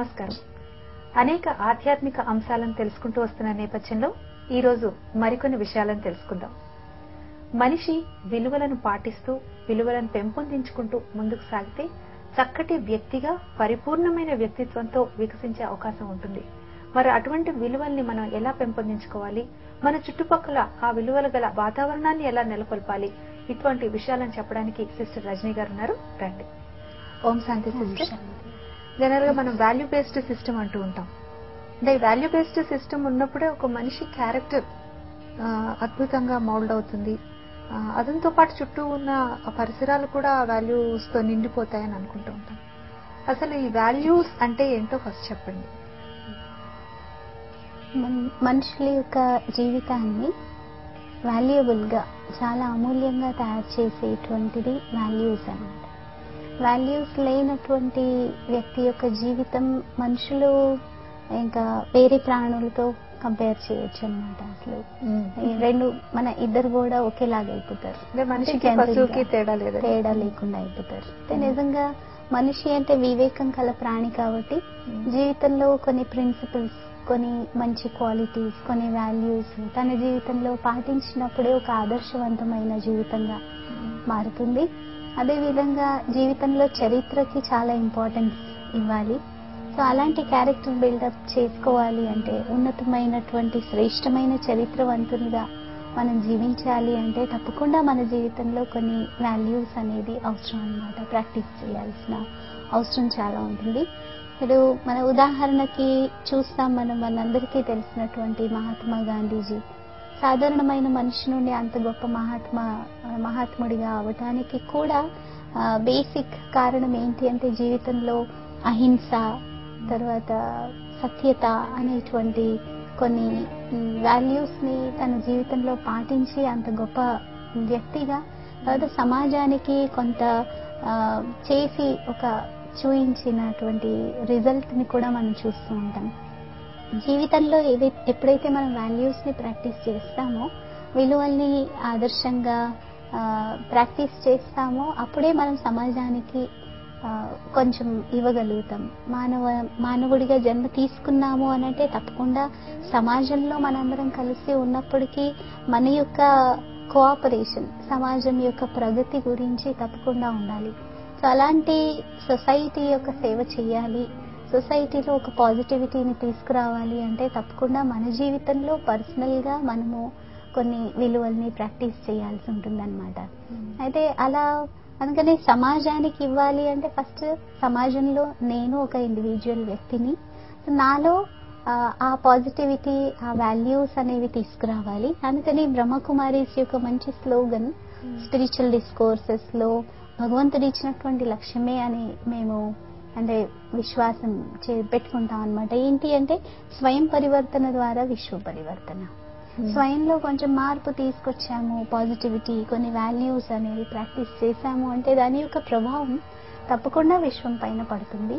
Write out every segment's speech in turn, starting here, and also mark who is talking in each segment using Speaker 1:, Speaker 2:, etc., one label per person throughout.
Speaker 1: నమస్కారం అనేక ఆధ్యాత్మిక అంశాలను తెలుసుకుంటూ వస్తున్న నేపథ్యంలో ఈ రోజు మరికొన్ని విషయాలను తెలుసుకుందాం మనిషి విలువలను పాటిస్తూ విలువలను పెంపొందించుకుంటూ ముందుకు సాగితే చక్కటి వ్యక్తిగా పరిపూర్ణమైన వ్యక్తిత్వంతో వికసించే అవకాశం ఉంటుంది మరి అటువంటి విలువల్ని మనం ఎలా పెంపొందించుకోవాలి మన చుట్టుపక్కల ఆ విలువలు గల వాతావరణాన్ని ఎలా నెలకొల్పాలి ఇటువంటి విషయాలను చెప్పడానికి సిస్టర్ రజనీ గారు ఉన్నారు రండి ఓం శాంతి సిస్టర్ జనరల్ గా మనం వాల్యూ బేస్డ్ సిస్టమ్ అంటూ ఉంటాం అంటే వాల్యూ బేస్డ్ సిస్టమ్ ఉన్నప్పుడే ఒక మనిషి క్యారెక్టర్ అద్భుతంగా మౌల్డ్ అవుతుంది ఆ, అదంతో పాటు చుట్టూ ఉన్న పరిసరాలు కూడా వాల్యూస్ తో నిండిపోతాయని అనుకుంటూ ఉంటాం అసలు ఈ వాల్యూస్ అంటే ఏంటో ఫస్ట్ చెప్పండి
Speaker 2: మన- మనుషుల యొక్క జీవితాన్ని వాల్యుబుల్ గా చాలా అమూల్యంగా తయారు చేసేటువంటిది వాల్యూస్ అన్నమాట వాల్యూస్ లేనటువంటి వ్యక్తి యొక్క జీవితం మనుషులు ఇంకా వేరే ప్రాణులతో కంపేర్ చేయొచ్చు అనమాట అసలు ఈ రెండు మన ఇద్దరు కూడా ఒకేలాగా అయిపోతారు
Speaker 1: అంటే మనిషికి
Speaker 2: జంతువులుగా.
Speaker 1: పశువుకి తేడా లేదు
Speaker 2: తేడా లేకుండా అయిపోతారు అంటే నిజంగా మనిషి అంటే వివేకం కల ప్రాణి కాబట్టి జీవితంలో కొన్ని ప్రిన్సిపల్స్ కొన్ని మంచి క్వాలిటీస్ కొన్ని వాల్యూస్ తన జీవితంలో పాటించినప్పుడే ఒక ఆదర్శవంతమైన జీవితంగా మారుతుంది అదే విధంగా జీవితంలో చరిత్రకి చాలా ఇంపార్టెన్స్ ఇవ్వాలి సో అలాంటి క్యారెక్టర్ బిల్డప్ చేసుకోవాలి అంటే ఉన్నతమైనటువంటి శ్రేష్టమైన చరిత్రవంతునిగా మనం జీవించాలి అంటే తప్పకుండా మన జీవితంలో కొన్ని వాల్యూస్ అనేది అవసరం అన్నమాట ప్రాక్టీస్ చేయాల్సిన అవసరం చాలా ఉంటుంది ఇప్పుడు మన ఉదాహరణకి చూస్తాం మనం మనందరికీ తెలిసినటువంటి మహాత్మా గాంధీజీ సాధారణమైన మనిషి నుండి అంత గొప్ప మహాత్మా మహాత్ముడిగా అవటానికి కూడా బేసిక్ కారణం ఏంటి అంటే జీవితంలో అహింస తర్వాత సత్యత అనేటువంటి కొన్ని వాల్యూస్ ని తన జీవితంలో పాటించి అంత గొప్ప వ్యక్తిగా తర్వాత సమాజానికి కొంత ఆ, చేసి ఒక చూయించినటువంటి రిజల్ట్ ని కూడా మనం చూస్తూ ఉంటాం జీవితంలో ఏదై ఎప్పుడైతే మనం వాల్యూస్ ని ప్రాక్టీస్ చేస్తామో విలువల్ని ఆదర్శంగా ప్రాక్టీస్ చేస్తామో అప్పుడే మనం సమాజానికి ఆ, కొంచెం ఇవ్వగలుగుతాం మానవ మానవుడిగా జన్మ తీసుకున్నాము అని అంటే తప్పకుండా సమాజంలో మనందరం కలిసి ఉన్నప్పటికీ మన యొక్క కోఆపరేషన్ సమాజం యొక్క ప్రగతి గురించి తప్పకుండా ఉండాలి సో అలాంటి సొసైటీ యొక్క సేవ చేయాలి సొసైటీలో ఒక పాజిటివిటీని తీసుకురావాలి అంటే తప్పకుండా మన జీవితంలో పర్సనల్ గా మనము కొన్ని విలువల్ని ప్రాక్టీస్ చేయాల్సి ఉంటుందన్నమాట అయితే అలా అందుకని సమాజానికి ఇవ్వాలి అంటే ఫస్ట్ సమాజంలో నేను ఒక ఇండివిజువల్ వ్యక్తిని నాలో ఆ, ఆ పాజిటివిటీ ఆ వాల్యూస్ అనేవి తీసుకురావాలి అందుకని బ్రహ్మకుమారీస్ యొక్క మంచి స్లోగన్ స్పిరిచువల్ డిస్కోర్సెస్ లో భగవంతుడు ఇచ్చినటువంటి లక్ష్యమే అని మేము అంటే విశ్వాసం చే- పెట్టుకుంటాం అనమాట ఏంటి అంటే స్వయం పరివర్తన ద్వారా విశ్వ పరివర్తన స్వయంలో కొంచెం మార్పు తీసుకొచ్చాము పాజిటివిటీ కొన్ని వాల్యూస్ అనేవి ప్రాక్టీస్ చేశాము అంటే దాని యొక్క ప్రభావం తప్పకుండా విశ్వం పైన పడుతుంది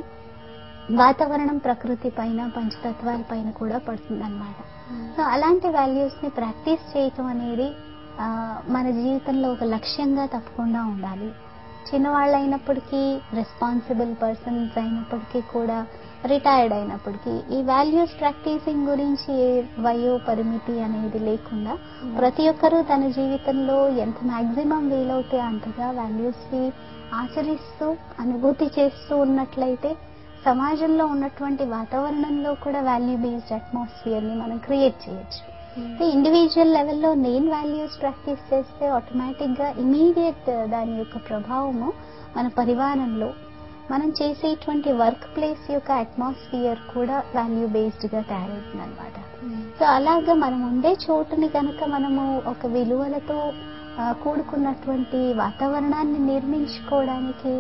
Speaker 2: వాతావరణం ప్రకృతి పైన పంచతత్వాల పైన కూడా పడుతుంది అనమాట సో అలాంటి వాల్యూస్ ని ప్రాక్టీస్ చేయటం అనేది ఆ, మన జీవితంలో ఒక లక్ష్యంగా తప్పకుండా ఉండాలి చిన్నవాళ్ళు అయినప్పటికీ రెస్పాన్సిబుల్ పర్సన్స్ అయినప్పటికీ కూడా రిటైర్డ్ అయినప్పటికీ ఈ వాల్యూస్ ప్రాక్టీసింగ్ గురించి ఏ వయో పరిమితి అనేది లేకుండా ప్రతి ఒక్కరూ తన జీవితంలో ఎంత మాక్సిమం వీలవుతే అంతగా వాల్యూస్ ని ఆచరిస్తూ అనుభూతి చేస్తూ ఉన్నట్లయితే సమాజంలో ఉన్నటువంటి వాతావరణంలో కూడా వాల్యూ బేస్డ్ అట్మాస్ఫియర్ ని మనం క్రియేట్ చేయొచ్చు ఇండివిజువల్ లెవెల్లో నేను వాల్యూస్ ప్రాక్టీస్ చేస్తే ఆటోమేటిక్ గా ఇమీడియట్ దాని యొక్క ప్రభావము మన పరివారంలో మనం చేసేటువంటి వర్క్ ప్లేస్ యొక్క అట్మాస్ఫియర్ కూడా వాల్యూ బేస్డ్ గా తయారవుతుంది అనమాట సో అలాగా మనం ఉండే చోటుని కనుక మనము ఒక విలువలతో ఆ, కూడుకున్నటువంటి వాతావరణాన్ని నిర్మించుకోవడానికి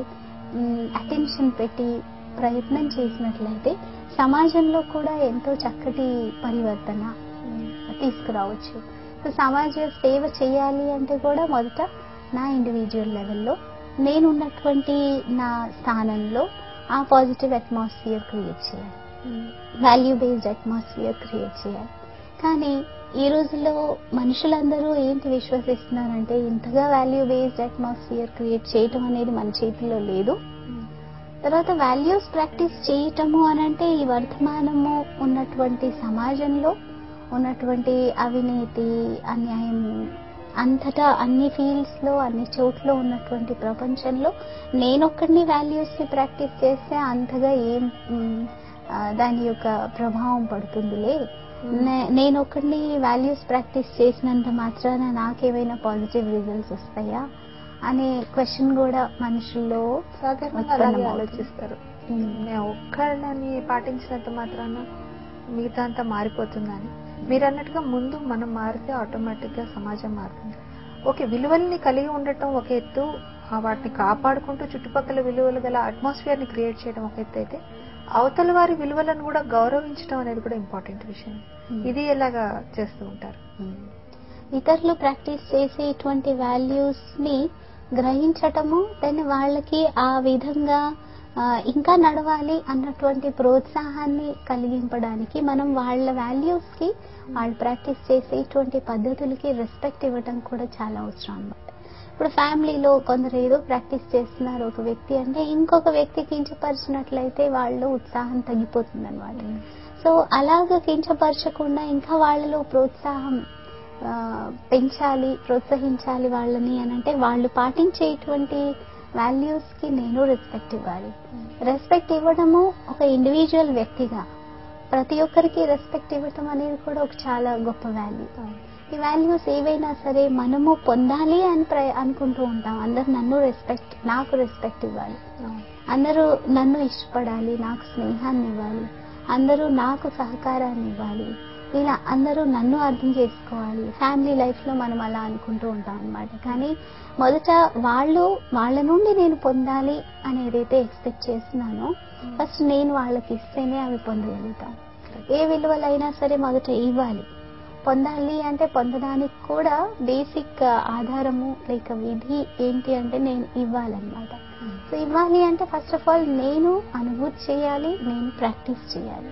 Speaker 2: అటెన్షన్ పెట్టి ప్రయత్నం చేసినట్లయితే సమాజంలో కూడా ఎంతో చక్కటి పరివర్తన తీసుకురావచ్చు సో సమాజ సేవ చేయాలి అంటే కూడా మొదట నా ఇండివిజువల్ లెవెల్లో నేను ఉన్నటువంటి నా స్థానంలో ఆ పాజిటివ్ అట్మాస్ఫియర్ క్రియేట్ చేయాలి వాల్యూ బేస్డ్ అట్మాస్ఫియర్ క్రియేట్ చేయాలి కానీ ఈ రోజుల్లో మనుషులందరూ ఏంటి విశ్వసిస్తున్నారంటే ఇంతగా వాల్యూ బేస్డ్ అట్మాస్ఫియర్ క్రియేట్ చేయటం అనేది మన చేతిలో లేదు తర్వాత వాల్యూస్ ప్రాక్టీస్ చేయటము అని అంటే ఈ వర్తమానము ఉన్నటువంటి సమాజంలో ఉన్నటువంటి అవినీతి అన్యాయము అంతటా అన్ని ఫీల్డ్స్ లో అన్ని చోట్ల ఉన్నటువంటి ప్రపంచంలో నేనొక్కడిని వాల్యూస్ ని ప్రాక్టీస్ చేస్తే అంతగా ఏం మ్, ఆ, దాని యొక్క ప్రభావం పడుతుందిలే నే- నేను ఒక్కడిని వాల్యూస్ ప్రాక్టీస్ చేసినంత మాత్రాన నాకేమైనా పాజిటివ్ రిజల్ట్స్ వస్తాయా అనే క్వశ్చన్ కూడా మనుషుల్లో
Speaker 1: సాధారణంగా అలాగే
Speaker 2: ఉత్పన్నమవుతుంది.
Speaker 1: ఆలోచిస్తారు నేను ఒక్కళ్ళని పాటించినంత మాత్రాన మిగతా అంతా మారిపోతుందని మీరు అన్నట్టుగా ముందు మనం మారితే ఆటోమేటిక్ గా సమాజం మారుతుంది ఓకే విలువల్ని కలిగి ఉండటం ఒక ఎత్తు ఆ వాటిని కాపాడుకుంటూ చుట్టుపక్కల విలువలు గల అట్మాస్ఫియర్ ని క్రియేట్ చేయడం ఒక ఎత్తు అయితే అవతల వారి విలువలను కూడా గౌరవించడం అనేది కూడా ఇంపార్టెంట్ విషయం
Speaker 2: Hmm.
Speaker 1: ఇది ఎలాగా చేస్తూ ఉంటారు
Speaker 2: ఇతరులు ప్రాక్టీస్ చేసే ఇటువంటి వాల్యూస్ ని గ్రహించటము దాన్ని వాళ్ళకి ఆ విధంగా ఆ, ఇంకా నడవాలి అన్నటువంటి ప్రోత్సాహాన్ని కలిగింపడానికి మనం వాళ్ళ వాల్యూస్ కి వాళ్ళు ప్రాక్టీస్ చేసే ఇటువంటి పద్ధతులకి రెస్పెక్ట్ ఇవ్వడం కూడా చాలా అవసరం అన్నమాట ఇప్పుడు ఫ్యామిలీలో కొందరు ఏదో ప్రాక్టీస్ చేస్తున్నారు ఒక వ్యక్తి అంటే ఇంకొక వ్యక్తి కించపరిచినట్లయితే వాళ్ళు ఉత్సాహం తగ్గిపోతుంది అనమాట సో అలాగ కించపరచకుండా ఇంకా వాళ్ళలో ప్రోత్సాహం ఆ, పెంచాలి ప్రోత్సహించాలి వాళ్ళని అని అంటే వాళ్ళు పాటించేటువంటి వాల్యూస్ కి నేను రెస్పెక్ట్ ఇవ్వాలి రెస్పెక్ట్ ఇవ్వడము ఒక ఇండివిజువల్ వ్యక్తిగా ప్రతి ఒక్కరికి రెస్పెక్ట్ ఇవ్వటం అనేది కూడా ఒక చాలా గొప్ప వాల్యూ ఈ వాల్యూస్ ఏవైనా సరే మనము పొందాలి అని ప్ర- అనుకుంటూ ఉంటాం అందరు నన్ను రెస్పెక్ట్ నాకు రెస్పెక్ట్ ఇవ్వాలి అందరూ నన్ను ఇష్టపడాలి నాకు స్నేహాన్ని ఇవ్వాలి అందరూ నాకు సహకారాన్ని ఇవ్వాలి ఇలా అందరూ నన్ను అర్థం చేసుకోవాలి ఫ్యామిలీ లైఫ్ లో మనం అలా అనుకుంటూ ఉంటాం అన్నమాట కానీ మొదట వాళ్ళు వాళ్ళ నుండి నేను పొందాలి అని ఏదైతే ఎక్స్పెక్ట్ చేస్తున్నానో ఫస్ట్ నేను వాళ్ళకి ఇస్తేనే అవి పొందగలుగుతాం ఏ విలువలైనా సరే మొదట ఇవ్వాలి పొందాలి అంటే పొందడానికి కూడా బేసిక్ ఆధారము లేక విధి ఏంటి అంటే నేను ఇవ్వాలన్నమాట సో ఇవ్వాలి అంటే ఫస్ట్ ఆఫ్ ఆల్ నేను అనుభూతి చేయాలి నేను ప్రాక్టీస్ చేయాలి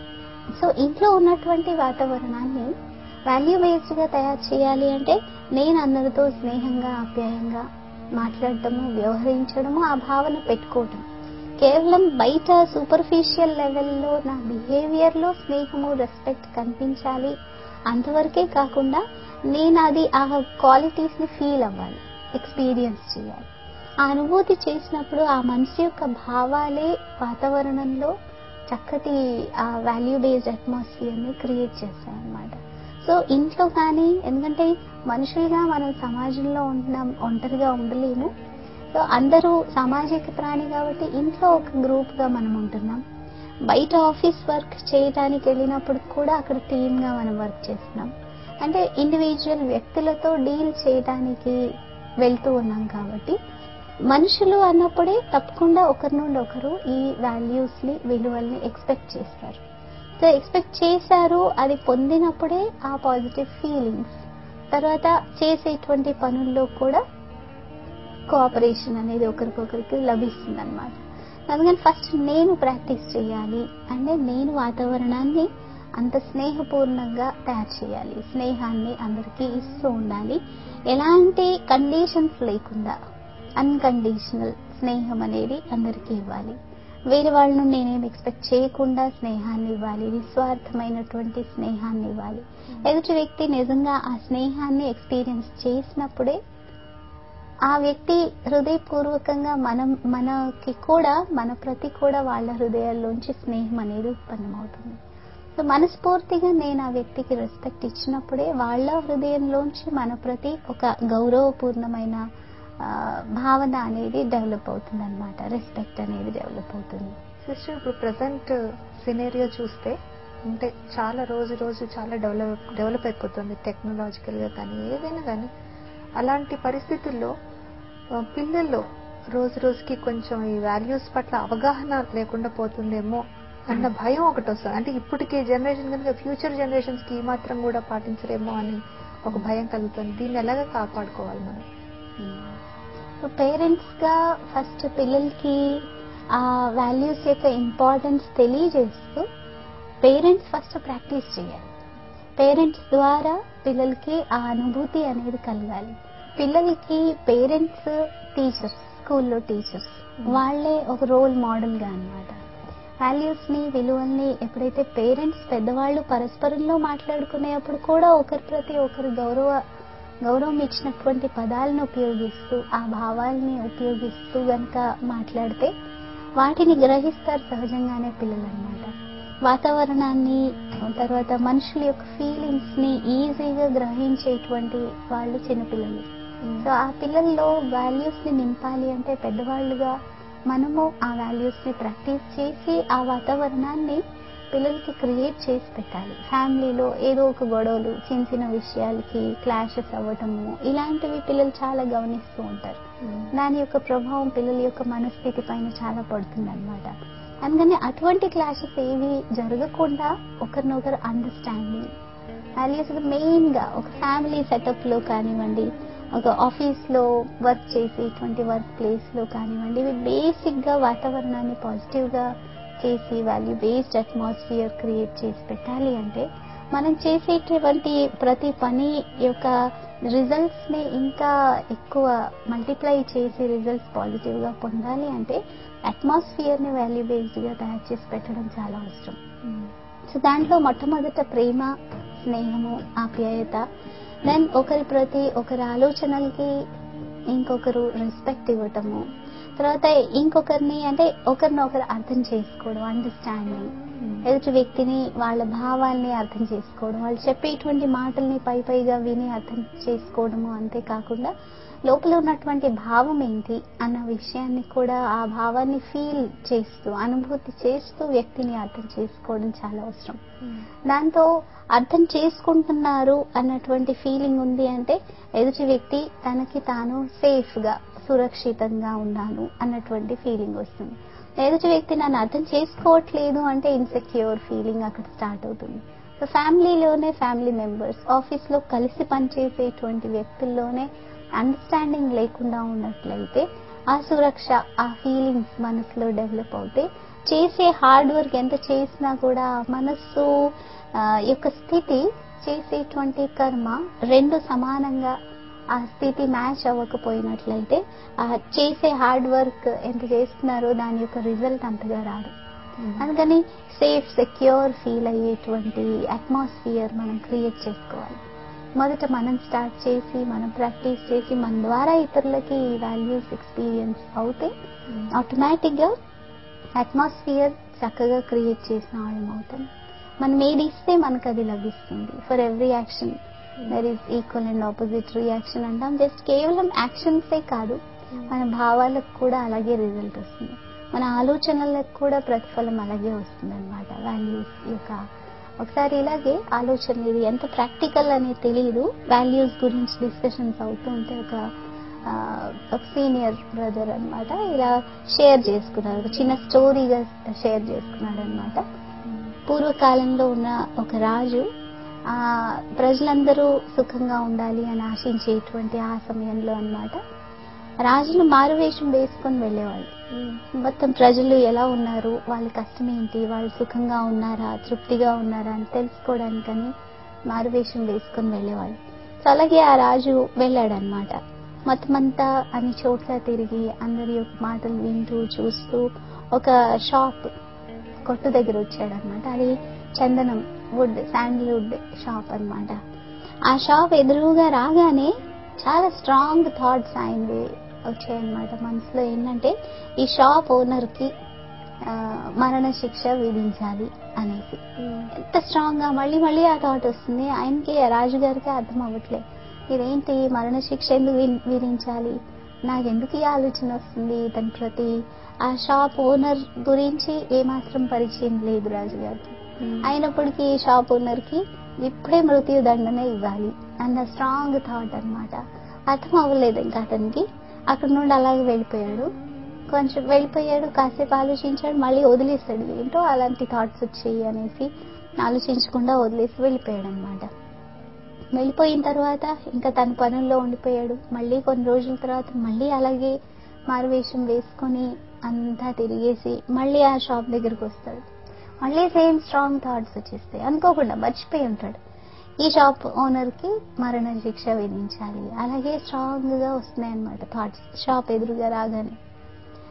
Speaker 2: సో ఇంట్లో ఉన్నటువంటి వాతావరణాన్ని వాల్యూ బేస్డ్ గా తయారు చేయాలి అంటే నేను అందరితో స్నేహంగా ఆప్యాయంగా మాట్లాడటము వ్యవహరించడము ఆ భావన పెట్టుకోవటం కేవలం బయట సూపర్ఫిషియల్ లెవెల్లో నా బిహేవియర్ లో స్నేహము రెస్పెక్ట్ కనిపించాలి అంతవరకే కాకుండా నేను అది ఆ క్వాలిటీస్ ని ఫీల్ అవ్వాలి ఎక్స్పీరియన్స్ చేయాలి ఆ అనుభూతి చేసినప్పుడు ఆ మనసు యొక్క భావాలే వాతావరణంలో చక్కటి ఆ వాల్యూ బేస్డ్ అట్మాస్ఫియర్ ని క్రియేట్ చేస్తాయి అన్నమాట సో ఇంట్లో కానీ ఎందుకంటే మనుషులుగా మనం సమాజంలో ఉంటున్నాం ఒంటరిగా ఉండలేము సో అందరూ సామాజిక ప్రాణి కాబట్టి ఇంట్లో ఒక గ్రూప్ గా మనం ఉంటున్నాం బయట ఆఫీస్ వర్క్ చేయడానికి వెళ్ళినప్పుడు కూడా అక్కడ టీమ్ గా మనం వర్క్ చేస్తున్నాం అంటే ఇండివిజువల్ వ్యక్తులతో డీల్ చేయడానికి వెళ్తూ ఉన్నాం కాబట్టి మనుషులు అన్నప్పుడే తప్పకుండా ఒకరి నుండి ఒకరు ఈ వాల్యూస్ ని విలువల్ని ఎక్స్పెక్ట్ చేస్తారు సో ఎక్స్పెక్ట్ చేశారు అది పొందినప్పుడే ఆ పాజిటివ్ ఫీలింగ్స్ తర్వాత చేసేటువంటి పనుల్లో కూడా కోఆపరేషన్ అనేది ఒకరికొకరికి లభిస్తుంది అనమాట అందుకని ఫస్ట్ నేను ప్రాక్టీస్ చేయాలి అంటే నేను వాతావరణాన్ని అంత స్నేహపూర్ణంగా తయారు చేయాలి స్నేహాన్ని అందరికీ ఇస్తూ ఉండాలి ఎలాంటి కండిషన్స్ లేకుండా అన్కండిషనల్ స్నేహం అనేది అందరికీ ఇవ్వాలి వేరే వాళ్ళ నుండి నేనేం ఎక్స్పెక్ట్ చేయకుండా స్నేహాన్ని ఇవ్వాలి నిస్వార్థమైనటువంటి స్నేహాన్ని ఇవ్వాలి ఎదుటి వ్యక్తి నిజంగా ఆ స్నేహాన్ని ఎక్స్పీరియన్స్ చేసినప్పుడే ఆ వ్యక్తి హృదయపూర్వకంగా మనం మనకి కూడా మన ప్రతి కూడా వాళ్ళ హృదయాల్లోంచి స్నేహం అనేది ఉత్పన్నమవుతుంది సో మనస్ఫూర్తిగా నేను ఆ వ్యక్తికి రెస్పెక్ట్ ఇచ్చినప్పుడే వాళ్ళ హృదయంలోంచి మన ప్రతి ఒక గౌరవపూర్ణమైన ఆ, భావన అనేది డెవలప్ అవుతుంది అనమాట రెస్పెక్ట్ అనేది డెవలప్ అవుతుంది
Speaker 1: సిస్టర్ ఇప్పుడు ప్రజెంట్ సినేరియో చూస్తే అంటే చాలా రోజు రోజు చాలా డెవలప్ డెవలప్ అయిపోతుంది టెక్నాలజికల్ గా కానీ ఏదైనా కానీ అలాంటి పరిస్థితుల్లో ఆ, పిల్లల్లో రోజు రోజుకి కొంచెం ఈ వాల్యూస్ పట్ల అవగాహన లేకుండా పోతుందేమో అన్న భయం ఒకటి వస్తుంది అంటే ఇప్పటికే జనరేషన్ కనుక ఫ్యూచర్ జనరేషన్స్ కి ఈ మాత్రం కూడా పాటించరేమో అని ఒక భయం కలుగుతుంది దీన్ని ఎలాగ కాపాడుకోవాలి మనం
Speaker 2: పేరెంట్స్ గా ఫస్ట్ పిల్లలకి ఆ వాల్యూస్ యొక్క ఇంపార్టెన్స్ తెలియజేస్తూ పేరెంట్స్ ఫస్ట్ ప్రాక్టీస్ చేయాలి పేరెంట్స్ ద్వారా పిల్లలకి ఆ అనుభూతి అనేది కలగాలి పిల్లలకి పేరెంట్స్ టీచర్స్ స్కూల్లో టీచర్స్ వాళ్ళే ఒక రోల్ మోడల్ గా అన్నమాట వాల్యూస్ ని విలువల్ని ఎప్పుడైతే పేరెంట్స్ పెద్దవాళ్ళు పరస్పరంలో మాట్లాడుకునేటప్పుడు కూడా ఒకరి ప్రతి ఒకరు గౌరవ గౌరవం ఇచ్చినటువంటి పదాలను ఉపయోగిస్తూ ఆ భావాల్ని ఉపయోగిస్తూ గనక మాట్లాడితే వాటిని గ్రహిస్తారు సహజంగానే పిల్లలు అనమాట వాతావరణాన్ని తర్వాత మనుషుల యొక్క ఫీలింగ్స్ ని ఈజీగా గ్రహించేటువంటి వాళ్ళు చిన్నపిల్లలు సో ఆ పిల్లల్లో వాల్యూస్ ని నింపాలి అంటే పెద్దవాళ్ళుగా మనము ఆ వాల్యూస్ ని ప్రాక్టీస్ చేసి ఆ వాతావరణాన్ని పిల్లలకి క్రియేట్ చేసి పెట్టాలి ఫ్యామిలీలో ఏదో ఒక గొడవలు చిన్న చిన్న విషయాలకి క్లాషెస్ అవ్వటము ఇలాంటివి పిల్లలు చాలా గమనిస్తూ ఉంటారు దాని యొక్క ప్రభావం పిల్లల యొక్క మనస్థితి పైన చాలా పడుతుంది అనమాట అందుకని అటువంటి క్లాషెస్ ఏవి జరగకుండా ఒకరినొకరు అండర్స్టాండింగ్ వాల్యూస్ మెయిన్ గా ఒక ఫ్యామిలీ సెటప్ లో కానివ్వండి ఒక ఆఫీస్ లో వర్క్ చేసేటువంటి వర్క్ ప్లేస్ లో కానివ్వండి ఇవి బేసిక్ గా వాతావరణాన్ని పాజిటివ్ గా చేసి వాల్యూ బేస్డ్ అట్మాస్ఫియర్ క్రియేట్ చేసి పెట్టాలి అంటే మనం చేసేటువంటి ప్రతి పని యొక్క రిజల్ట్స్ ని ఇంకా ఎక్కువ మల్టిప్లై చేసి రిజల్ట్స్ పాజిటివ్ గా పొందాలి అంటే అట్మాస్ఫియర్ ని వాల్యూ బేస్డ్ గా తయారు చేసి పెట్టడం చాలా అవసరం సో దాంట్లో మొట్టమొదట ప్రేమ స్నేహము ఆప్యాయత దెన్ ఒకరి ప్రతి ఒకరి ఆలోచనలకి ఇంకొకరు రెస్పెక్ట్ ఇవ్వటము తర్వాత ఇంకొకరిని అంటే ఒకరినొకరు అర్థం చేసుకోవడం అండర్స్టాండింగ్ ఎదుటి వ్యక్తిని వాళ్ళ భావాల్ని అర్థం చేసుకోవడం వాళ్ళు చెప్పేటువంటి మాటల్ని పై పైగా విని అర్థం చేసుకోవడము అంతేకాకుండా లోపల ఉన్నటువంటి భావం ఏంటి అన్న విషయాన్ని కూడా ఆ భావాన్ని ఫీల్ చేస్తూ అనుభూతి చేస్తూ వ్యక్తిని అర్థం చేసుకోవడం చాలా అవసరం దాంతో అర్థం చేసుకుంటున్నారు అన్నటువంటి ఫీలింగ్ ఉంది అంటే ఎదుటి వ్యక్తి తనకి తాను సేఫ్ గా సురక్షితంగా ఉన్నాను అన్నటువంటి ఫీలింగ్ వస్తుంది ఎదుటి వ్యక్తి నన్ను అర్థం చేసుకోవట్లేదు అంటే ఇన్సెక్యూర్ ఫీలింగ్ అక్కడ స్టార్ట్ అవుతుంది సో ఫ్యామిలీలోనే ఫ్యామిలీ మెంబర్స్ ఆఫీస్ లో కలిసి పనిచేసేటువంటి వ్యక్తుల్లోనే అండర్స్టాండింగ్ లేకుండా ఉన్నట్లయితే ఆ సురక్ష ఆ ఫీలింగ్స్ మనసులో డెవలప్ అవుతే చేసే హార్డ్ వర్క్ ఎంత చేసినా కూడా ఆ మనస్సు ఆ, యొక్క స్థితి చేసేటువంటి కర్మ రెండు సమానంగా ఆ స్థితి మ్యాచ్ అవ్వకపోయినట్లయితే ఆ చేసే హార్డ్ వర్క్ ఎంత చేస్తున్నారో దాని యొక్క రిజల్ట్ అంతగా రాదు అందుకని సేఫ్ సెక్యూర్ ఫీల్ అయ్యేటువంటి అట్మాస్ఫియర్ మనం క్రియేట్ చేసుకోవాలి మొదట మనం స్టార్ట్ చేసి మనం ప్రాక్టీస్ చేసి మన ద్వారా ఇతరులకి ఈ వాల్యూస్ ఎక్స్పీరియన్స్ అవుతే ఆటోమేటిక్ గా అట్మాస్ఫియర్ చక్కగా క్రియేట్ చేసిన వాళ్ళం అవుతాం మనం ఏది ఇస్తే మనకు అది లభిస్తుంది for every action there is equal and opposite reaction అంటాం జస్ట్ కేవలం యాక్షన్సే కాదు మన భావాలకు కూడా అలాగే రిజల్ట్ వస్తుంది మన ఆలోచనలకు కూడా ప్రతిఫలం అలాగే వస్తుంది అనమాట వాల్యూస్ యొక్క ఒకసారి ఇలాగే ఆలోచనలు ఇది ఎంత ప్రాక్టికల్ అనేది తెలియదు వాల్యూస్ గురించి డిస్కషన్స్ అవుతూ ఉంటే ఒక ఆ, ఒక సీనియర్ బ్రదర్ అన్నమాట ఇలా షేర్ చేసుకున్నారు ఒక చిన్న స్టోరీగా షేర్ చేసుకున్నాడు అనమాట పూర్వకాలంలో ఉన్న ఒక రాజు ఆ ప్రజలందరూ సుఖంగా ఉండాలి అని ఆశించేటువంటి ఆ సమయంలో అన్నమాట రాజులు మారువేషం వేసుకొని వెళ్ళేవాళ్ళు మొత్తం ప్రజలు ఎలా ఉన్నారు వాళ్ళ కష్టం ఏంటి వాళ్ళు సుఖంగా ఉన్నారా తృప్తిగా ఉన్నారా అని తెలుసుకోవడానికని మారువేషం వేసుకొని వెళ్ళేవాళ్ళు సో అలాగే ఆ రాజు వెళ్ళాడనమాట మొత్తం అంతా అన్ని చోట్ల తిరిగి అందరి యొక్క మాటలు వింటూ చూస్తూ ఒక షాప్ కొట్టు దగ్గర వచ్చాడనమాట అది చందనం వుడ్ శాండల్వుడ్ షాప్ అన్నమాట ఆ షాప్ ఎదురుగా రాగానే చాలా స్ట్రాంగ్ థాట్స్ ఆయనవి వచ్చాయన్నమాట మనసులో ఏంటంటే ఈ షాప్ ఓనర్ కి ఆ, మరణ శిక్ష విధించాలి అనేసి ఎంత స్ట్రాంగ్ గా మళ్ళీ మళ్ళీ ఆ థాట్ వస్తుంది ఆయనకి రాజుగారికి అర్థం అవ్వట్లేదు ఇదేంటి మరణ శిక్ష ఎందుకు వి- విధించాలి నాకెందుకు ఈ ఆలోచన వస్తుంది ఇతని ప్రతి ఆ షాప్ ఓనర్ గురించి ఏమాత్రం పరిచయం లేదు రాజుగారికి అయినప్పటికీ ఈ షాప్ ఓనర్ కి ఇప్పుడే మృత్యు దండన ఇవ్వాలి అన్న స్ట్రాంగ్ థాట్ అన్నమాట అర్థం అవ్వలేదు ఇంకా అతనికి అక్కడ నుండి అలాగే వెళ్ళిపోయాడు కొంచెం వెళ్ళిపోయాడు కాసేపు ఆలోచించాడు మళ్ళీ వదిలేస్తాడు ఏంటో అలాంటి థాట్స్ వచ్చాయి అనేసి ఆలోచించకుండా వదిలేసి వెళ్ళిపోయాడు అనమాట వెళ్ళిపోయిన తర్వాత ఇంకా తన పనుల్లో ఉండిపోయాడు మళ్ళీ కొన్ని రోజుల తర్వాత మళ్ళీ అలాగే మారువేషం వేసుకొని అంతా తిరిగేసి మళ్ళీ ఆ షాప్ దగ్గరకు వస్తాడు మళ్ళీ సేమ్ స్ట్రాంగ్ థాట్స్ వచ్చేస్తాయి అనుకోకుండా మర్చిపోయి ఉంటాడు ఈ షాప్ ఓనర్ కి మరణ శిక్ష విధించాలి అలాగే స్ట్రాంగ్ గా వస్తున్నాయి అనమాట థాట్స్ షాప్ ఎదురుగా రాగానే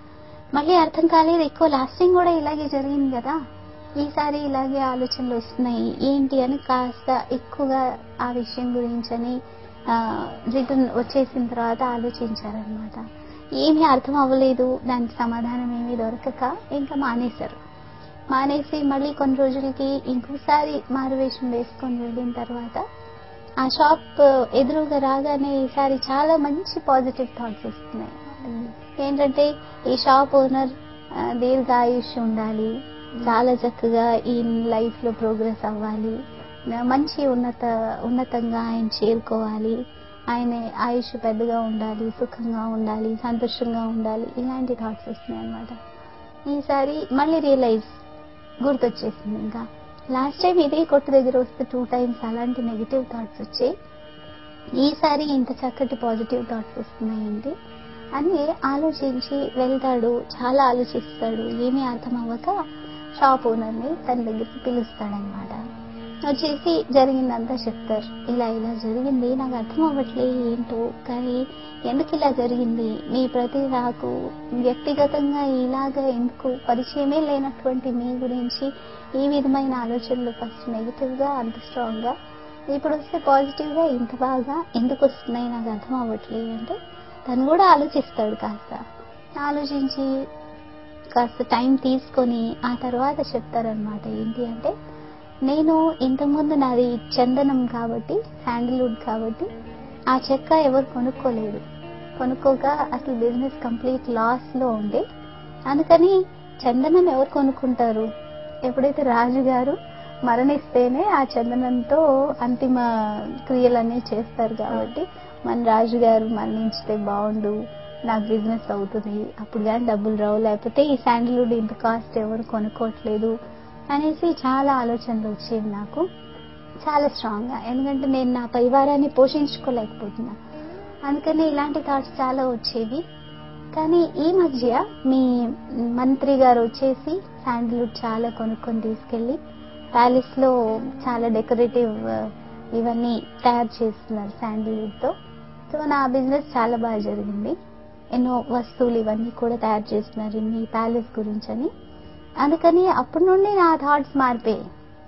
Speaker 2: మళ్ళీ అర్థం కాలేదు ఎక్కువ లాస్ట్ టైం కూడా ఇలాగే జరిగింది కదా ఈసారి ఇలాగే ఆలోచనలు వస్తున్నాయి ఏంటి అని కాస్త ఎక్కువగా ఆ విషయం గురించి అని రిటర్న్ వచ్చేసిన తర్వాత ఆలోచించారనమాట ఏమీ అర్థం అవ్వలేదు దానికి సమాధానం ఏమీ దొరకక ఇంకా మానేశారు మానేసి మళ్ళీ కొన్ని రోజులకి ఇంకోసారి మారువేషం వేసుకొని వెళ్ళిన తర్వాత ఆ షాప్ ఎదురుగా రాగానే ఈసారి చాలా మంచి పాజిటివ్ థాట్స్ వస్తున్నాయి ఏంటంటే ఈ షాప్ ఓనర్ దీర్ఘాయుష్ ఉండాలి చాలా చక్కగా ఈ లైఫ్ లో ప్రోగ్రెస్ అవ్వాలి మంచి ఉన్నత ఉన్నతంగా ఆయన చేరుకోవాలి ఆయన ఆయుష్ పెద్దగా ఉండాలి సుఖంగా ఉండాలి సంతోషంగా ఉండాలి ఇలాంటి థాట్స్ వస్తున్నాయి అనమాట ఈసారి మళ్ళీ రియలైజ్ గుర్తొచ్చేసింది ఇంకా లాస్ట్ టైం ఇదే కొట్టు దగ్గర వస్తే టూ టైమ్స్ అలాంటి నెగిటివ్ థాట్స్ వచ్చాయి ఈసారి ఇంత చక్కటి పాజిటివ్ థాట్స్ వస్తున్నాయండి అని ఆలోచించి వెళ్తాడు చాలా ఆలోచిస్తాడు ఏమీ అర్థం అవ్వక షాప్ ఓనర్ని తన దగ్గరికి పిలుస్తాడనమాట వచ్చేసి జరిగిందంతా చెప్తారు ఇలా ఇలా జరిగింది నాకు అర్థం అవ్వట్లేదు ఏంటో కానీ ఎందుకు ఇలా జరిగింది మీ ప్రతి నాకు వ్యక్తిగతంగా ఇలాగా ఎందుకు పరిచయమే లేనటువంటి మీ గురించి ఈ విధమైన ఆలోచనలు ఫస్ట్ నెగిటివ్ గా అంత స్ట్రాంగ్ గా ఇప్పుడు వస్తే పాజిటివ్ గా ఇంత బాగా ఎందుకు వస్తున్నాయి నాకు అర్థం అవ్వట్లేదు అంటే తను కూడా ఆలోచిస్తాడు కాస్త ఆలోచించి కాస్త టైం తీసుకొని ఆ తర్వాత చెప్తారనమాట ఏంటి అంటే నేను ఇంతకుముందు నాది చందనం కాబట్టి శాండిల్వుడ్ కాబట్టి ఆ చెక్క ఎవరు కొనుక్కోలేదు కొనుక్కోక అసలు బిజినెస్ కంప్లీట్ లాస్ లో ఉండే అందుకని చందనం ఎవరు కొనుక్కుంటారు ఎప్పుడైతే రాజు గారు మరణిస్తేనే ఆ చందనంతో అంతిమ క్రియలన్నీ చేస్తారు కాబట్టి మన రాజు గారు మరణించితే బాగుండు నాకు బిజినెస్ అవుతుంది అప్పుడు కానీ డబ్బులు రావు లేకపోతే ఈ శాండిల్వుడ్ ఇంత కాస్ట్ ఎవరు కొనుక్కోవట్లేదు అనేసి చాలా ఆలోచనలు వచ్చేవి నాకు చాలా స్ట్రాంగ్ గా ఎందుకంటే నేను నా పరివారాన్ని పోషించుకోలేకపోతున్నా అందుకని ఇలాంటి థాట్స్ చాలా వచ్చేవి కానీ ఈ మధ్య మీ మంత్రి గారు వచ్చేసి శాండిల్వుడ్ చాలా కొనుక్కొని తీసుకెళ్లి ప్యాలెస్ లో చాలా డెకరేటివ్ ఇవన్నీ తయారు చేస్తున్నారు శాండిల్వుడ్ తో సో నా బిజినెస్ చాలా బాగా జరిగింది ఎన్నో వస్తువులు ఇవన్నీ కూడా తయారు చేస్తున్నారు మీ ప్యాలెస్ గురించి అని అందుకని అప్పటి నుండి నా థాట్స్ మారిపోయాయి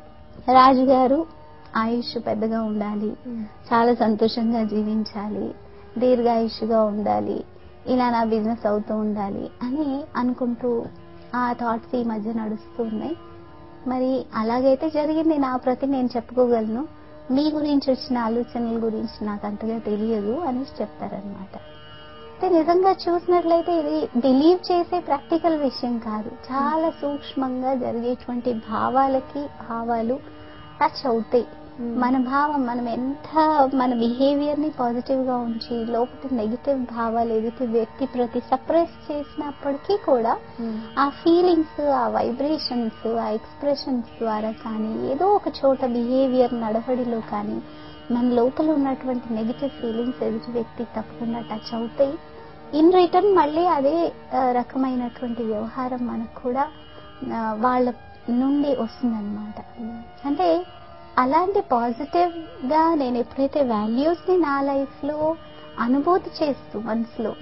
Speaker 2: రాజుగారు ఆయుష్ పెద్దగా ఉండాలి చాలా సంతోషంగా జీవించాలి దీర్ఘాయుష్గా ఉండాలి ఇలా నా బిజినెస్ అవుతూ ఉండాలి అని అనుకుంటూ ఆ థాట్స్ ఈ మధ్య నడుస్తూ ఉన్నాయి మరి అలాగైతే జరిగింది నా ప్రతి నేను చెప్పుకోగలను మీ గురించి వచ్చిన ఆలోచనల గురించి నాకు అంతగా తెలియదు అనేసి చెప్తారనమాట అయితే నిజంగా చూసినట్లయితే ఇది బిలీవ్ చేసే ప్రాక్టికల్ విషయం కాదు చాలా సూక్ష్మంగా జరిగేటువంటి భావాలకి భావాలు టచ్ అవుతాయి మన భావం మనం ఎంత మన బిహేవియర్ ని పాజిటివ్ గా ఉంచి లోపల నెగిటివ్ భావాలు ఎదుటి వ్యక్తి ప్రతి సప్రెస్ చేసినప్పటికీ కూడా ఆ ఫీలింగ్స్ ఆ వైబ్రేషన్స్ ఆ ఎక్స్ప్రెషన్స్ ద్వారా కానీ ఏదో ఒక చోట బిహేవియర్ నడవడిలో కానీ మన లోపల ఉన్నటువంటి నెగిటివ్ ఫీలింగ్స్ ఎదుటి వ్యక్తి తప్పకుండా టచ్ అవుతాయి ఇన్ రిటర్న్ మళ్ళీ అదే రకమైనటువంటి వ్యవహారం మనకు కూడా వాళ్ళ నుండి వస్తుందన్నమాట అంటే అలాంటి పాజిటివ్ గా నేను ఎప్పుడైతే వాల్యూస్ ని నా లైఫ్ లో అనుభూతి చేస్తూ మనసులో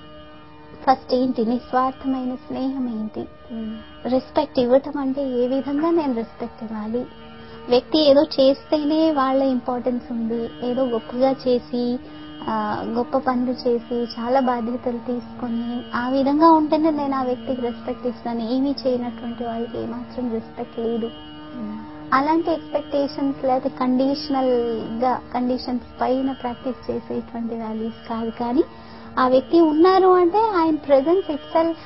Speaker 2: ఫస్ట్ ఏంటి నిస్వార్థమైన స్నేహం ఏంటి రెస్పెక్ట్ ఇవ్వటం అంటే ఏ విధంగా నేను రెస్పెక్ట్ ఇవ్వాలి వ్యక్తి ఏదో చేస్తేనే వాళ్ళ ఇంపార్టెన్స్ ఉంది ఏదో గొప్పగా చేసి గొప్ప పనులు చేసి చాలా బాధ్యతలు తీసుకొని ఆ విధంగా ఉంటేనే నేను ఆ వ్యక్తికి రెస్పెక్ట్ ఇస్తాను ఏమీ చేయనటువంటి వాళ్ళకి ఏమాత్రం రెస్పెక్ట్ లేదు అలాంటి ఎక్స్పెక్టేషన్స్ లేకపోతే కండిషనల్ గా కండిషన్స్ పైన ప్రాక్టీస్ చేసేటువంటి వాల్యూస్ కాదు కానీ ఆ వ్యక్తి ఉన్నారు అంటే ఆయన ప్రెజెన్స్ ఇట్ సెల్ఫ్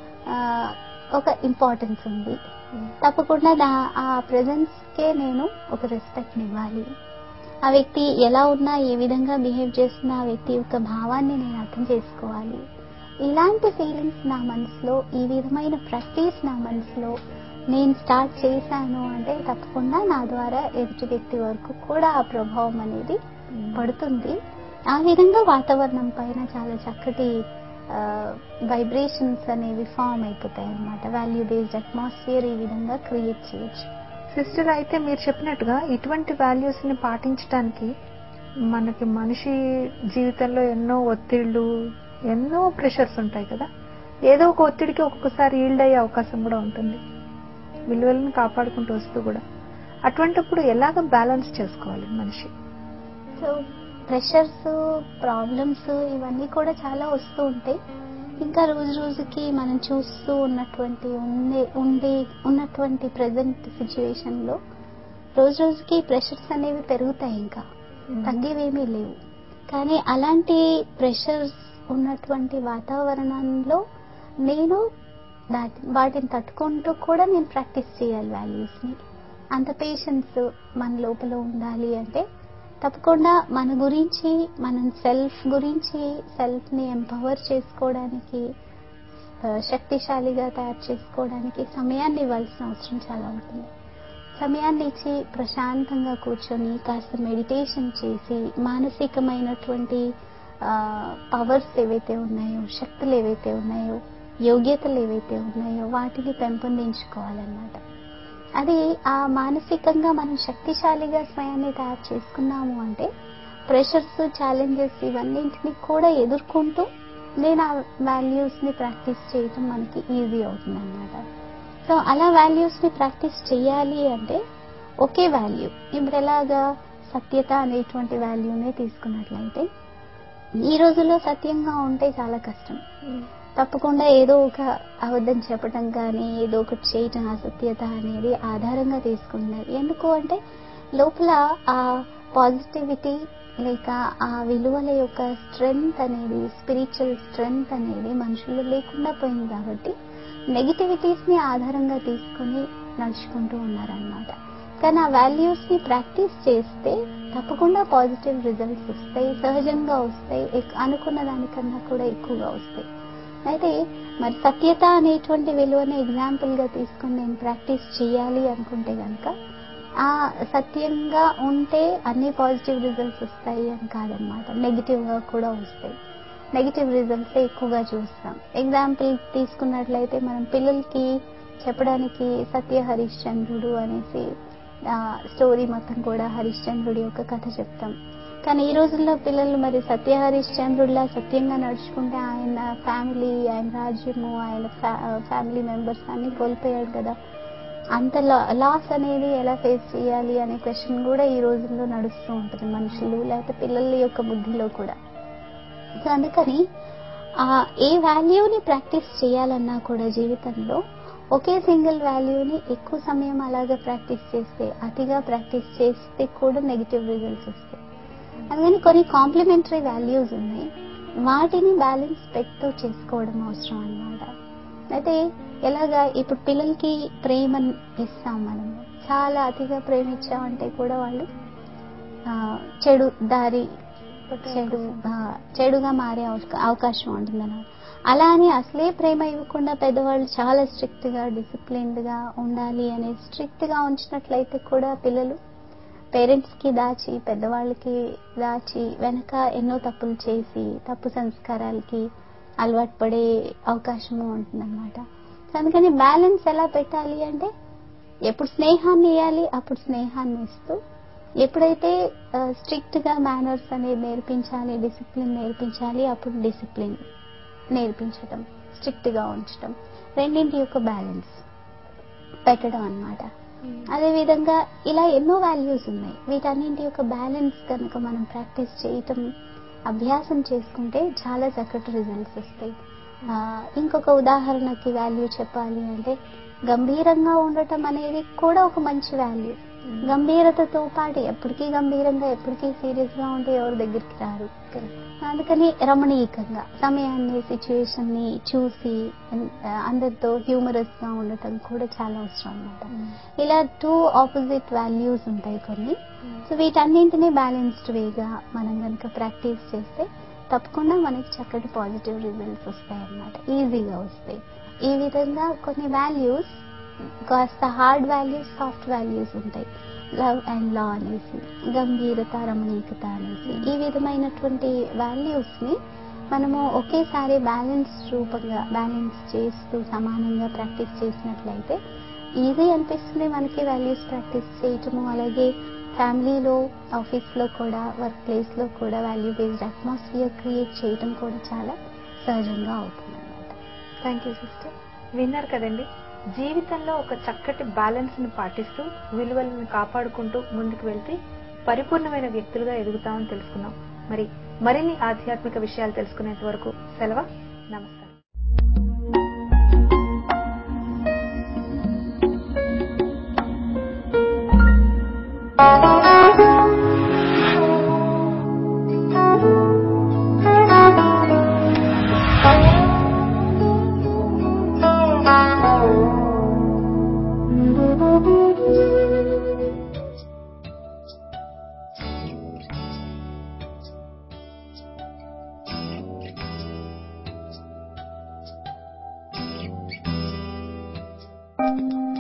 Speaker 2: ఒక ఇంపార్టెన్స్ ఉంది తప్పకుండా ఆ ప్రెజెన్స్ కే నేను ఒక రెస్పెక్ట్ ఇవ్వాలి ఆ వ్యక్తి ఎలా ఉన్నా ఏ విధంగా బిహేవ్ చేస్తున్నా ఆ వ్యక్తి యొక్క భావాన్ని నేను అర్థం చేసుకోవాలి ఇలాంటి ఫీలింగ్స్ నా మనసులో ఈ విధమైన ప్రాక్టీస్ నా మనసులో నేను స్టార్ట్ చేశాను అంటే తప్పకుండా నా ద్వారా ఎదుటి వ్యక్తి వరకు కూడా ఆ ప్రభావం అనేది పడుతుంది ఆ విధంగా వాతావరణం పైన చాలా చక్కటి వైబ్రేషన్స్ అనేవి ఫామ్ అయిపోతాయి అనమాట వాల్యూ బేస్డ్ అట్మాస్ఫియర్ ఈ విధంగా క్రియేట్ చేయొచ్చు
Speaker 1: సిస్టర్ అయితే మీరు చెప్పినట్టుగా ఇటువంటి వాల్యూస్ ని పాటించడానికి మనకి మనిషి జీవితంలో ఎన్నో ఒత్తిళ్లు ఎన్నో ప్రెషర్స్ ఉంటాయి కదా ఏదో ఒక ఒత్తిడికి ఒక్కొక్కసారి ఈల్డ్ అయ్యే అవకాశం కూడా ఉంటుంది విలువలను కాపాడుకుంటూ వస్తూ కూడా అటువంటిప్పుడు ఎలాగ బ్యాలెన్స్ చేసుకోవాలి మనిషి
Speaker 2: సో ప్రెషర్స్ ప్రాబ్లమ్స్ ఇవన్నీ కూడా చాలా వస్తూ ఉంటాయి ఇంకా రోజు రోజుకి మనం చూస్తూ ఉన్నటువంటి ఉండే ఉండే ఉన్నటువంటి ప్రజెంట్ సిచ్యువేషన్ లో రోజు రోజుకి ప్రెషర్స్ అనేవి పెరుగుతాయి ఇంకా తగ్గేవేమీ లేవు కానీ అలాంటి ప్రెషర్స్ ఉన్నటువంటి వాతావరణంలో నేను దాటి- వాటిని తట్టుకుంటూ కూడా నేను ప్రాక్టీస్ చేయాలి వాల్యూస్ ని అంత పేషెన్స్ మన లోపల ఉండాలి అంటే తప్పకుండా మన గురించి మనం సెల్ఫ్ గురించి సెల్ఫ్ ని ఎంపవర్ చేసుకోవడానికి ఆ, శక్తిశాలిగా తయారు చేసుకోవడానికి సమయాన్ని ఇవ్వాల్సిన అవసరం చాలా ఉంటుంది సమయాన్ని ఇచ్చి ప్రశాంతంగా కూర్చొని కాస్త మెడిటేషన్ చేసి మానసికమైనటువంటి పవర్స్ ఏవైతే ఉన్నాయో శక్తులు ఏవైతే ఉన్నాయో యోగ్యతలు ఏవైతే ఉన్నాయో వాటిని పెంపొందించుకోవాలన్నమాట అది ఆ మానసికంగా మనం శక్తిశాలిగా స్వయాన్ని తయారు చేసుకున్నాము అంటే ప్రెషర్స్ ఛాలెంజెస్ ఇవన్నింటినీ కూడా ఎదుర్కొంటూ నేను ఆ వాల్యూస్ ని ప్రాక్టీస్ చేయటం మనకి ఈజీ అవుతుంది అనమాట సో అలా వాల్యూస్ ని ప్రాక్టీస్ చేయాలి అంటే ఒకే వాల్యూ ఇప్పుడు ఎలాగా సత్యత అనేటువంటి వాల్యూనే తీసుకున్నట్లయితే ఈ రోజుల్లో సత్యంగా ఉంటే చాలా కష్టం తప్పకుండా ఏదో ఒక అబద్ధం చెప్పటం కానీ ఏదో ఒకటి చేయటం అసత్యత అనేది ఆధారంగా తీసుకుంటున్నారు ఎందుకు అంటే లోపల ఆ పాజిటివిటీ లేక ఆ విలువల యొక్క స్ట్రెంగ్త్ అనేది స్పిరిచువల్ స్ట్రెంగ్త్ అనేది మనుషుల్లో లేకుండా పోయింది కాబట్టి నెగిటివిటీస్ ని ఆధారంగా తీసుకొని నడుచుకుంటూ ఉన్నారనమాట కానీ ఆ వాల్యూస్ ని ప్రాక్టీస్ చేస్తే తప్పకుండా పాజిటివ్ రిజల్ట్స్ వస్తాయి సహజంగా వస్తాయి ఎక్- అనుకున్న దానికన్నా కూడా ఎక్కువగా వస్తాయి అయితే మరి సత్యత అనేటువంటి విలువని ఎగ్జాంపుల్ గా తీసుకొని నేను ప్రాక్టీస్ చేయాలి అనుకుంటే కనుక ఆ సత్యంగా ఉంటే అన్ని పాజిటివ్ రిజల్ట్స్ వస్తాయి అని కాదనమాట నెగిటివ్ గా కూడా వస్తాయి నెగిటివ్ రిజల్ట్స్ ఎక్కువగా చూస్తాం ఎగ్జాంపుల్ తీసుకున్నట్లయితే మనం పిల్లలకి చెప్పడానికి సత్య హరిశ్చంద్రుడు అనేసి ఆ, స్టోరీ మొత్తం కూడా హరిశ్చంద్రుడి యొక్క కథ చెప్తాం కానీ ఈ రోజుల్లో పిల్లలు మరి సత్య హరిశ్చంద్రుడిలా సత్యంగా నడుచుకుంటే ఆయన ఫ్యామిలీ ఆయన రాజ్యము ఆయన ఫ్యామిలీ మెంబర్స్ అన్ని కోల్పోయాడు కదా అంత లాస్ అనేది ఎలా ఫేస్ చేయాలి అనే క్వశ్చన్ కూడా ఈ రోజుల్లో నడుస్తూ ఉంటుంది మనుషులు లేకపోతే పిల్లల యొక్క బుద్ధిలో కూడా సో అందుకని ఆ ఏ వాల్యూని ప్రాక్టీస్ చేయాలన్నా కూడా జీవితంలో ఒకే సింగిల్ వాల్యూని ఎక్కువ సమయం అలాగా ప్రాక్టీస్ చేస్తే అతిగా ప్రాక్టీస్ చేస్తే కూడా నెగిటివ్ రిజల్ట్స్ వస్తాయి అందుకని కొన్ని కాంప్లిమెంటరీ వాల్యూస్ ఉన్నాయి వాటిని బ్యాలెన్స్ పెడుతూ చేసుకోవడం అవసరం అన్నమాట అయితే ఎలాగా ఇప్పుడు పిల్లలకి ప్రేమను ఇస్తాం మనము చాలా అతిగా ప్రేమించామంటే కూడా వాళ్ళు ఆ, చెడు దారి చెడు ఆ, చెడుగా మారే అవక- అవకాశం ఉంటుందన్నమాట అలా అని అసలే ప్రేమ ఇవ్వకుండా పెద్దవాళ్ళు చాలా స్ట్రిక్ట్ గా డిసిప్లిన్డ్ గా ఉండాలి అని స్ట్రిక్ట్ గా ఉంచినట్లయితే కూడా పిల్లలు పేరెంట్స్ కి దాచి పెద్దవాళ్ళకి దాచి వెనక ఎన్నో తప్పులు చేసి తప్పు సంస్కారాలకి అలవాటు పడే అవకాశము ఉంటుందన్నమాట సో అందుకని బ్యాలెన్స్ ఎలా పెట్టాలి అంటే ఎప్పుడు స్నేహాన్ని ఇవ్వాలి అప్పుడు స్నేహాన్ని ఇస్తూ ఎప్పుడైతే స్ట్రిక్ట్ గా మేనర్స్ అనేది నేర్పించాలి డిసిప్లిన్ నేర్పించాలి అప్పుడు డిసిప్లిన్ నేర్పించటం స్ట్రిక్ట్ గా ఉంచటం రెండింటి యొక్క బ్యాలెన్స్ పెట్టడం అన్నమాట అదే విధంగా ఇలా ఎన్నో వాల్యూస్ ఉన్నాయి వీటన్నింటి యొక్క బ్యాలెన్స్ కనుక మనం ప్రాక్టీస్ చేయటం అభ్యాసం చేసుకుంటే చాలా చక్కటి రిజల్ట్స్ వస్తాయి ఆ, ఇంకొక ఉదాహరణకి వాల్యూ చెప్పాలి అంటే గంభీరంగా ఉండటం అనేది కూడా ఒక మంచి వాల్యూ గంభీరతతో పాటు ఎప్పటికీ గంభీరంగా ఎప్పటికీ సీరియస్ గా ఉంటే ఎవరి దగ్గరికి రారు అందుకని రమణీయకంగా సమయాన్ని సిచ్యుయేషన్ ని చూసి ఆ, అందరితో హ్యూమరస్ గా ఉండటం కూడా చాలా అవసరం అన్నమాట ఇలా టూ ఆపోజిట్ వాల్యూస్ ఉంటాయి కొన్ని సో వీటన్నింటినీ బ్యాలెన్స్డ్ వేగా మనం కనుక ప్రాక్టీస్ చేస్తే తప్పకుండా మనకి చక్కటి పాజిటివ్ రిజల్ట్స్ వస్తాయి అన్నమాట ఈజీగా వస్తాయి ఈ విధంగా కొన్ని వాల్యూస్ కాస్త హార్డ్ వాల్యూస్ సాఫ్ట్ వాల్యూస్ ఉంటాయి లవ్ అండ్ లా అనేసి గంభీరత రమణీయకత అనేసి ఈ విధమైనటువంటి వాల్యూస్ ని మనము ఒకేసారి బ్యాలెన్స్ రూపంగా బ్యాలెన్స్ చేస్తూ సమానంగా ప్రాక్టీస్ చేసినట్లయితే ఈజీ అనిపిస్తుంది మనకి వాల్యూస్ ప్రాక్టీస్ చేయటము అలాగే ఫ్యామిలీలో ఆఫీస్ లో కూడా వర్క్ ప్లేస్ లో కూడా వాల్యూ బేస్డ్ అట్మాస్ఫియర్ క్రియేట్ చేయటం కూడా చాలా సహజంగా అవుతుంది అనమాట
Speaker 1: థ్యాంక్ యూ సిస్టర్ విన్నారు కదండి జీవితంలో ఒక చక్కటి బ్యాలెన్స్ ని పాటిస్తూ విలువలను కాపాడుకుంటూ ముందుకు వెళ్తే పరిపూర్ణమైన వ్యక్తులుగా ఎదుగుతామని తెలుసుకున్నాం మరి మరిన్ని ఆధ్యాత్మిక విషయాలు తెలుసుకునేంత వరకు సెలవు నమస్కారం
Speaker 2: thank you